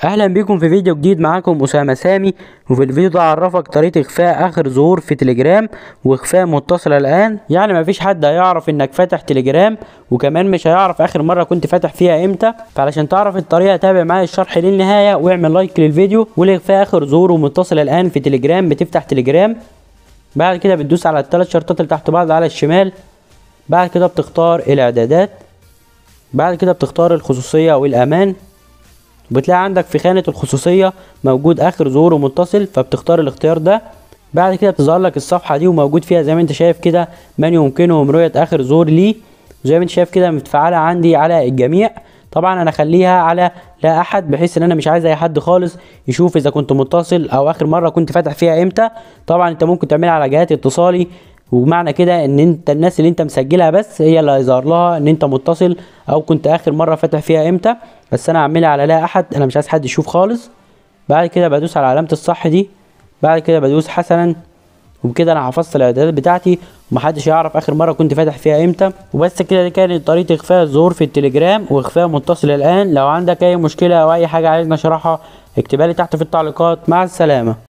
اهلا بيكم في فيديو جديد معاكم اسامه سامي وفي الفيديو ده اعرفك طريقه اخفاء اخر ظهور في تليجرام واخفاء متصل الان يعني مفيش حد هيعرف انك فاتح تليجرام وكمان مش هيعرف اخر مره كنت فاتح فيها امتى فعلشان تعرف الطريقه تابع معايا الشرح للنهايه واعمل لايك للفيديو والاخفاء اخر ظهور ومتصل الان في تليجرام بتفتح تليجرام بعد كده بتدوس على الثلاث شرطات اللي تحت بعض على الشمال بعد كده بتختار الاعدادات بعد كده بتختار الخصوصيه والامان بتلاقي عندك في خانة الخصوصية موجود آخر ظهور متصل فبتختار الاختيار ده بعد كده بتظهر لك الصفحة دي وموجود فيها زي ما انت شايف كده من يمكنهم رؤية آخر ظهور ليه زي ما انت شايف كده متفعلة عندي على الجميع طبعا انا اخليها على لا احد بحيث ان انا مش عايز اي حد خالص يشوف اذا كنت متصل او اخر مره كنت فاتح فيها امتى طبعا انت ممكن تعملها على جهات اتصالي ومعنى كده ان انت الناس اللي انت مسجلها بس هي اللي هيظهر لها ان انت متصل او كنت اخر مره فاتح فيها امتى بس انا هعملها على لا احد انا مش عايز حد يشوف خالص بعد كده بدوس على علامه الصح دي بعد كده بدوس حسنا وبكده انا حفظت الاعدادات بتاعتي ومحدش يعرف اخر مره كنت فاتح فيها امتى وبس كده دي كانت طريقه اخفاء الظهور في التليجرام واخفاء متصل الان لو عندك اي مشكله او اي حاجه عايزني اشرحها اكتبها لي تحت في التعليقات مع السلامه